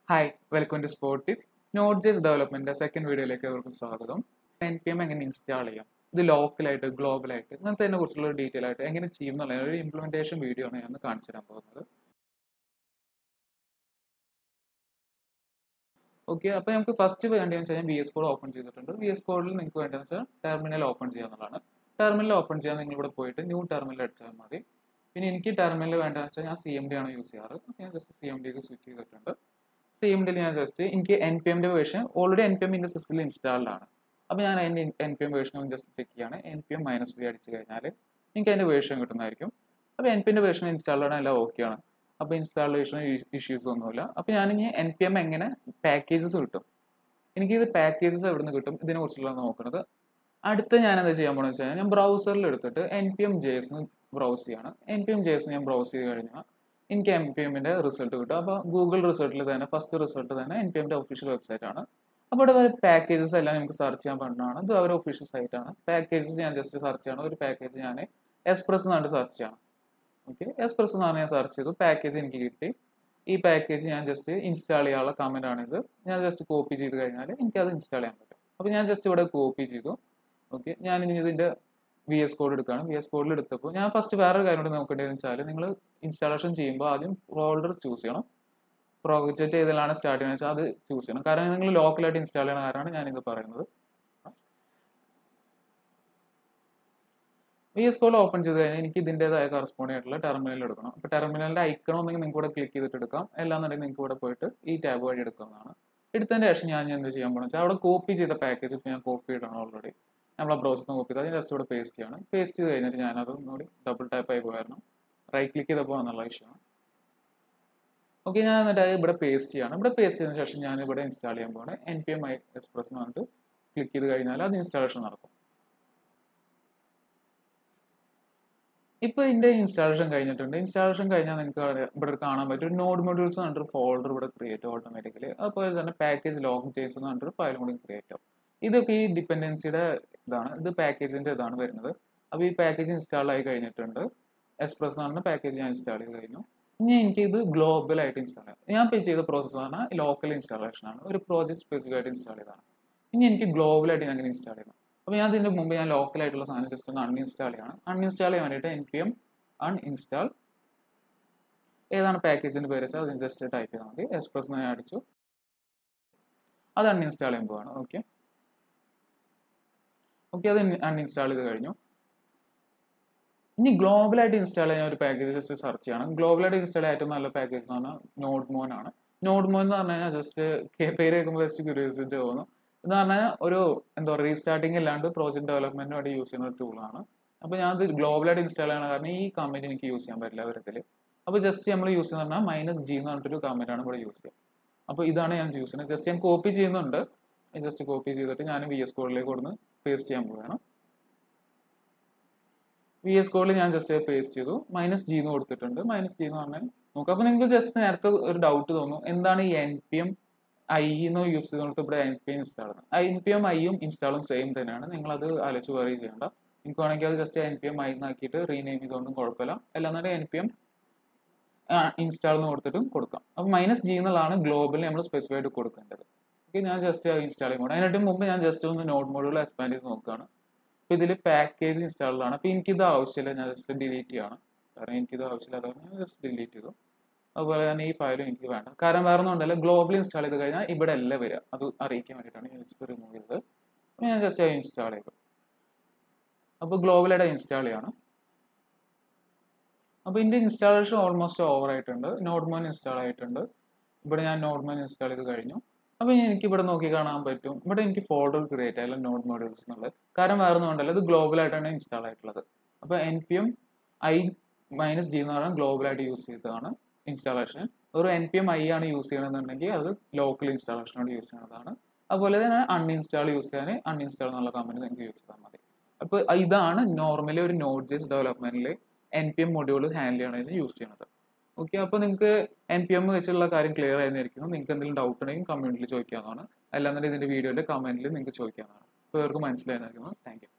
hi welcome to sportics node JS development second വീഡിയോയിലേക്ക് അവർക്ക് സ്വാഗതം എൻ പി എം എങ്ങനെ ഇൻസ്റ്റാൾ ചെയ്യാം ഇത് ലോക്കലായിട്ട് ഗ്ലോബലായിട്ട് ഇങ്ങനത്തെ അതിനെ കുറിച്ചുള്ള ഡീറ്റെയിൽ ആയിട്ട് എങ്ങനെ ചെയ്യും എന്നുള്ള ഒരു ഇംപ്ലിമെന്റേഷൻ വീഡിയോ ആണ് ഞാൻ ഒന്ന് കാണിച്ചു തരാൻ പോകുന്നത് ഓക്കെ അപ്പോൾ നമുക്ക് ഫസ്റ്റ് വേണ്ടതെന്ന് വെച്ചാൽ വി എസ് കോഡ് ഓപ്പൺ ചെയ്തിട്ടുണ്ട് വി എസ് കോഡിൽ നിങ്ങൾക്ക് വേണ്ടതെന്ന് വെച്ചാൽ ടെർമിനൽ ഓപ്പൺ ചെയ്യാന്നുള്ളതാണ് ടെർമിനൽ ഓപ്പൺ ചെയ്യാൻ നിങ്ങൾ ഇവിടെ പോയിട്ട് ന്യൂ ടെർമിനൽ അടിച്ചാൽ മതി പിന്നെ എനിക്ക് ടെർമിനൽ വേണ്ടതെന്ന് വെച്ചാൽ ഞാൻ സി എം ഡി ആണ് യൂസ് ചെയ്യാറ് ഞാൻ ജസ്റ്റ് സി എം ഡിക്ക് സ്വിച്ച് ചെയ്തിട്ടുണ്ട് സി എം ഡിയിൽ ഞാൻ ജസ്റ്റ് എനിക്ക് എൻ പി എമ്മിൻ്റെ version already N P M എൻ്റെ സിസ്റ്റത്തിൽ ഇൻസ്റ്റാൾഡ് ആണ് അപ്പോൾ ഞാൻ അതിൻ്റെ എൻ പി എം വേർഷൻ ഒന്ന് ജസ്റ്റ് ചെക്ക് ചെയ്യാണ് N P M minus B അടിച്ച് കഴിഞ്ഞാൽ എനിക്ക് അതിൻ്റെ വേർഷൻ കിട്ടുന്നതായിരിക്കും അപ്പോൾ എൻ പി എൻ്റെ വേർഷൻ ഇൻസ്റ്റാൾഡ് ആണ് എല്ലാം ഓക്കെയാണ് അപ്പോൾ ഇൻസ്റ്റാളേഷൻ ഇഷ്യൂസ് ഒന്നുമില്ല അപ്പോൾ ഞാനിനി എൻ പി എം എങ്ങനെ പാക്കേജസ് കിട്ടും എനിക്കിത് പാക്കേജസ് എവിടെ നിന്ന് കിട്ടും ഇതിനെ കുറിച്ചുള്ള നോക്കുന്നത് അടുത്ത ഞാൻ എന്താ ചെയ്യാൻ പോകുന്നത് വെച്ച് കഴിഞ്ഞാൽ ഞാൻ ബ്രൗസറിൽ എടുത്തിട്ട് N P M J S browse ചെയ്യാണ് N P M J S ഞാൻ ബ്രൗസ് ചെയ്ത് കഴിഞ്ഞാൽ എനിക്ക് എം പി എമ്മിൻ്റെ റിസൾട്ട് കിട്ടും അപ്പോൾ ഗൂഗിൾ റിസൾട്ടിൽ തന്നെ ഫസ്റ്റ് റിസൾട്ട് തന്നെ എൻ പി എമ്മിൻ്റെ ഒഫീഷ്യൽ വെബ്സൈറ്റ് ആണ് അപ്പോൾ ഇവിടെ പാക്കേജസ് എല്ലാം നമുക്ക് സെർച്ച് ചെയ്യാൻ പറ്റുന്നതാണ് ഇത് അവരുടെ ഒഫീഷ്യൽ സൈറ്റ് ആണ് പാക്കേജസ് ഞാൻ ജസ്റ്റ് സെർച്ച് ചെയ്യണം ഒരു പാക്കേജ് ഞാൻ എക്സ്പ്രസ് എന്നാണ് സെർച്ച് ചെയ്യണം ഓക്കെ എക്സ്പ്രസ് എന്നാണ് ഞാൻ സെർച്ച് ചെയ്തു പാക്കേജ് എനിക്ക് കിട്ടി ഈ പാക്കേജ് ഞാൻ ജസ്റ്റ് ഇൻസ്റ്റാൾ ചെയ്യാനുള്ള കമൻ്റ് ആണിത് ഞാൻ ജസ്റ്റ് കോപ്പി ചെയ്ത് കഴിഞ്ഞാൽ എനിക്കത് ഇൻസ്റ്റാൾ ചെയ്യാൻ പറ്റും അപ്പോൾ ഞാൻ ജസ്റ്റ് ഇവിടെ കോപ്പി ചെയ്തു ഓക്കെ ഞാൻ ഇനി ഇതിൻ്റെ വി എസ് കോഡ് എടുക്കുകയാണ് വി എസ് കോഡിൽ എടുത്തപ്പോൾ ഞാൻ ഫസ്റ്റ് വേറൊരു കാര്യം കൂടി നോക്കേണ്ടതെന്ന് വെച്ചാൽ നിങ്ങൾ ഇൻസ്റ്റാളേഷൻ ചെയ്യുമ്പോൾ ആദ്യം ഫോൾഡർ ചൂസ് ചെയ്യണം പ്രോജക്റ്റ് ഏതിലാണ് സ്റ്റാർട്ട് ചെയ്യുന്നത് വെച്ചാൽ അത് ചൂസ് ചെയ്യണം കാരണം നിങ്ങൾ ലോക്കലായിട്ട് ഇൻസ്റ്റാൾ ചെയ്യണ കാരണമാണ് ഞാനിത് പറയുന്നത് വി എസ് കോഡ് ഓപ്പൺ ചെയ്ത് കഴിഞ്ഞാൽ എനിക്ക് ഇതിൻ്റെതായ കറസ്പോണ്ടിങ് ആയിട്ടുള്ള ടെർമിനൽ എടുക്കണം അപ്പോൾ ടെർമിനലിൻ്റെ ഐക്കൺ ഉണ്ടെങ്കിൽ നിങ്ങൾക്ക് ഇവിടെ ക്ലിക്ക് ചെയ്തിട്ട് എടുക്കാം അല്ലാന്നുണ്ടെങ്കിൽ നിങ്ങൾക്ക് ഇവിടെ പോയിട്ട് ഈ ടാബ് വഴി എടുക്കാവുന്നതാണ് എടുത്തതിന് ശേഷം ഞാൻ എന്ത് ചെയ്യാൻ പോകുന്നത് വെച്ചാൽ അവിടെ കോപ്പി ചെയ്ത പാക്കേജ് ഇപ്പോൾ ഞാൻ കോപ്പി ചെയ്യണം ഓൾറെഡി നമ്മളെ ബ്രൗസറിൽ കോപ്പി ചെയ്താൽ ജസ്റ്റ് ഇവിടെ പേസ്റ്റ് ചെയ്യണം പേസ്റ്റ് ചെയ്ത് കഴിഞ്ഞിട്ട് ഞാനത് ഒന്നുകൂടി ഡബിൾ ടാപ്പ് ആയി പോയിരുന്നു റൈറ്റ് ക്ലിക്ക് ചെയ്തപ്പോൾ എന്നുള്ള ഇഷ്യമാണ് ഓക്കെ ഞാൻ എന്നിട്ട് അത് ഇവിടെ പേസ്റ്റ് ചെയ്യണം ഇവിടെ പേസ്റ്റ് ചെയ്തതിന് ശേഷം ഞാൻ ഇവിടെ ഇൻസ്റ്റാൾ ചെയ്യാൻ പോവാണ് N P M I express എന്ന് പറഞ്ഞിട്ട് ക്ലിക്ക് ചെയ്ത് കഴിഞ്ഞാൽ അത് ഇൻസ്റ്റാളേഷൻ നടക്കും ഇപ്പോൾ ഇതിൻ്റെ ഇൻസ്റ്റാളേഷൻ കഴിഞ്ഞിട്ടുണ്ട് ഇൻസ്റ്റാളേഷൻ കഴിഞ്ഞാൽ നിങ്ങൾക്ക് ഇവിടെ കാണാൻ പറ്റും നോഡ് മൊഡ്യൂൾസ് പറഞ്ഞിട്ട് ഫോൾഡർ ഇവിടെ ക്രിയേറ്റ് ഓട്ടോമാറ്റിക്കലി അതുപോലെ തന്നെ പാക്കേജ് ലോഗ് ചെയ്സ് എന്ന് പറഞ്ഞിട്ട് ഫയലും കൂടി ക്രിയേറ്റ് ആവും ഇതൊക്കെ ഈ ഡിപ്പെൻഡൻസിയുടെ ഇതാണ് ഇത് പാക്കേജിൻ്റെ ഇതാണ് വരുന്നത് അപ്പോൾ ഈ പാക്കേജ് ഇൻസ്റ്റാൾ ആയി കഴിഞ്ഞിട്ടുണ്ട് എക്സ്പ്രസ് എന്ന് പറഞ്ഞ പാക്കേജ് ഞാൻ ഇൻസ്റ്റാൾ ചെയ്ത് കഴിഞ്ഞു ഇനി എനിക്ക് ഇത് ഗ്ലോബൽ ആയിട്ട് ഇൻസ്റ്റാൾ ചെയ്യാം ഞാൻ ഇപ്പോൾ ചെയ്ത പ്രോസസ്സ് പറഞ്ഞാൽ ലോക്കൽ ഇൻസ്റ്റാളേഷൻ ആണ് ഒരു പ്രോജക്റ്റ് സ്പെസിഫിക് ആയിട്ട് ഇൻസ്റ്റാൾ ചെയ്തതാണ് ഇനി എനിക്ക് ഗ്ലോബലായിട്ട് ഞാൻ അങ്ങനെ ഇൻസ്റ്റാൾ ചെയ്യണം അപ്പോൾ ഞാൻ ഇതിൻ്റെ മുമ്പ് ഞാൻ ലോക്കൽ ആയിട്ടുള്ള സാധനം ജസ്റ്റ് ഒന്ന് അൺഇൻസ്റ്റാൾ ചെയ്യണം അൺഇൻസ്റ്റാൾ ചെയ്യാൻ വേണ്ടിയിട്ട് എൻ പി എം അൺഇൻസ്റ്റാൾ ഏതാണ് പാക്കേജിൻ്റെ പേര് വെച്ചാൽ അത് ജസ്റ്റ് ടൈപ്പ് ചെയ്താൽ മതി എക്സ്പ്രസ് ഞാൻ അടിച്ചു അത് അൺഇൻസ്റ്റാൾ ചെയ്യാൻ പോവാണ് ഓക്കെ ഓക്കെ അത് അൺഇൻസ്റ്റാൾ ചെയ്ത് കഴിഞ്ഞു ഇനി ഗ്ലോബലായിട്ട് ഇൻസ്റ്റാൾ ചെയ്യാൻ ഒരു പാക്കേജ് ജസ്റ്റ് സെർച്ച് ചെയ്യണം ഗ്ലോബലായിട്ട് ഇൻസ്റ്റാൾ ചെയ്യാൻ ഏറ്റവും നല്ല പാക്കേജ് എന്ന് പറഞ്ഞാൽ നോഡ് മോൻ ആണ് നോഡ് മോൻ എന്ന് പറഞ്ഞു കഴിഞ്ഞാൽ ജസ്റ്റ് പേര് കേൾക്കുമ്പോൾ ജസ്റ്റ് ക്യൂരിയോസിറ്റി തോന്നും എന്ന് പറഞ്ഞാൽ ഒരു എന്താ പറയുക റീസ്റ്റാർട്ടിങ് ഇല്ലാണ്ട് പ്രോജക്റ്റ് ഡെവലപ്മെന്റിന് വേണ്ടി യൂസ് ചെയ്യുന്ന ഒരു ടൂളാണ് അപ്പോൾ ഞാൻ ഇത് ഗ്ലോബലായിട്ട് ഇൻസ്റ്റാൾ ചെയ്യണ കാരണം ഈ കമന്റ് എനിക്ക് യൂസ് ചെയ്യാൻ പറ്റില്ല അവരത്തിൽ അപ്പോൾ ജസ്റ്റ് നമ്മൾ യൂസ് ചെയ്യുന്ന പറഞ്ഞാൽ മൈനസ് ജി എന്ന് പറഞ്ഞിട്ടൊരു കമന്റ് ആണ് ഇവിടെ യൂസ് ചെയ്യുക അപ്പോൾ ഇതാണ് ഞാൻ യൂസ് ചെയ്യുന്നത് ജസ്റ്റ് ഞാൻ കോപ്പി ചെയ്യുന്നുണ്ട് ജസ്റ്റ് കോപ്പി ചെയ്തിട്ട് ഞാൻ വി എസ് കോഡിലേക്ക് കൊടുന്ന് പേസ്റ്റ് ചെയ്യാൻ പോവുകയാണ് വി എസ് കോഡിൽ ഞാൻ ജസ്റ്റ് പേസ്റ്റ് ചെയ്തു മൈനസ് ജി എന്ന് കൊടുത്തിട്ടുണ്ട് മൈനസ് ജി എന്ന് പറഞ്ഞാൽ നോക്കാം അപ്പോൾ നിങ്ങൾക്ക് ജസ്റ്റ് നേരത്തെ ഒരു ഡൗട്ട് തോന്നും എന്താണ് ഈ എൻ പി എം ഐ എന്ന് യൂസ് ചെയ്തുകൊണ്ട് ഇവിടെ N P M install N P M ഐയും ഇൻസ്റ്റാളും സെയിം തന്നെയാണ് നിങ്ങളത് ആലോചിച്ച് വറി ചെയ്യേണ്ട നിങ്ങൾക്ക് വേണമെങ്കിൽ അത് just N P M I എന്നാക്കിയിട്ട് റീനെയിം ചെയ്തുകൊണ്ടും കുഴപ്പമില്ല അല്ലാന്നുണ്ടെങ്കിൽ എൻ പി എം ഇൻസ്റ്റാൾ എന്ന് കൊടുത്തിട്ടും കൊടുക്കാം അപ്പോൾ മൈനസ് ജി എന്നുള്ളതാണ് ഗ്ലോബലിൽ നമ്മൾ സ്പെസിഫൈ ആയിട്ട് കൊടുക്കേണ്ടത് ഓക്കെ ഞാൻ ജസ്റ്റ് ഇൻസ്റ്റാൾ ചെയ്യുമ്പോൾ അതിനായിട്ട് മുമ്പ് ഞാൻ ജസ്റ്റ് ഒന്ന് നോട്ട് മോഡുകൾ എക്സ്പാൻഡ് ചെയ്ത് നോക്കുകയാണ് അപ്പോൾ ഇതിൽ പാക്കേജ് ഇൻസ്റ്റാൾഡ് ആണ് അപ്പോൾ എനിക്കിത് ആവശ്യമില്ല ഞാൻ ജസ്റ്റ് ഡിലീറ്റ് ചെയ്യണം കാരണം എനിക്കിത് ആവശ്യമില്ല അതുകൊണ്ട് ഞാൻ ജസ്റ്റ് ഡിലീറ്റ് ചെയ്തു അതുപോലെ തന്നെ ഈ ഫയലും എനിക്ക് വേണ്ട കാരണം വേറെ ഒന്നും ഉണ്ടല്ലോ ഗ്ലോബൽ ഇൻസ്റ്റാൾ ചെയ്ത് കഴിഞ്ഞാൽ ഇവിടെ അല്ല വരിക അത് അറിയിക്കാൻ വേണ്ടിയിട്ടാണ് ഞാൻ ജസ്റ്റ് റിമൂവ് ചെയ്തത് ഞാൻ ജസ്റ്റ് ഇൻസ്റ്റാൾ ചെയ്തു അപ്പോൾ ഗ്ലോബലായിട്ട് ഇൻസ്റ്റാൾ ചെയ്യണം അപ്പോൾ ഇതിൻ്റെ ഇൻസ്റ്റാളേഷൻ ഓൾമോസ്റ്റ് ഓവർ ആയിട്ടുണ്ട് നോട്ട്മോൻ ഇൻസ്റ്റാൾ ആയിട്ടുണ്ട് ഇവിടെ ഞാൻ നോട്ട്മോൻ ഇൻസ്റ്റാൾ ചെയ്ത് കഴിഞ്ഞു അപ്പോൾ എനിക്ക് ഇവിടെ നോക്കി കാണാൻ പറ്റും ഇവിടെ എനിക്ക് ഫോൾഡർ ക്രിയേറ്റ് ആയാലും നോട്ട് മോഡ്യൂൾസ് എന്നുള്ളത് കാരണം വേറെ ഒന്നും ഉണ്ടല്ലോ ഇത് ഗ്ലോബലായിട്ടാണ് ഇൻസ്റ്റാൾ ആയിട്ടുള്ളത് അപ്പോൾ N P M I minus G എന്ന് പറഞ്ഞാൽ ഗ്ലോബലായിട്ട് യൂസ് ചെയ്തതാണ് ഇൻസ്റ്റാളേഷൻ ഒരു എൻ പി എം ഐ ആണ് യൂസ് ചെയ്യണമെന്നുണ്ടെങ്കിൽ അത് ലോക്കൽ ഇൻസ്റ്റാളേഷനോട് യൂസ് ചെയ്യുന്നതാണ് അതുപോലെ തന്നെ അൺഇൻസ്റ്റാൾ യൂസ് ചെയ്യാൻ അൺഇൻസ്റ്റാൾ എന്നുള്ള കമ്പനി നിങ്ങൾക്ക് യൂസ് ചെയ്താൽ മതി അപ്പോൾ ഇതാണ് നോർമലി ഒരു നോട്ട് ജേസ് ഡെവലപ്മെന്റിൽ N P M module handle ചെയ്യണതിന് യൂസ് ചെയ്യുന്നത് ഓക്കെ അപ്പോൾ നിങ്ങൾക്ക് എൻ പി എം വെച്ചുള്ള കാര്യം ക്ലിയർ ആയിരിക്കുന്നു നിങ്ങൾക്ക് എന്തെങ്കിലും ഡൗട്ട് ഉണ്ടെങ്കിൽ കമ്മ്യൂണിറ്റിയിൽ ചോദിക്കാവുന്നതാണ് അല്ലാന്നുണ്ടെങ്കിൽ ഇതിന്റെ വീഡിയോയുടെ കമന്റിൽ നിങ്ങൾക്ക് ചോദിക്കാവുന്നതാണ് ഇപ്പോൾ ഇവർക്ക് മനസ്സിലായിരിക്കുന്നു താങ്ക് യു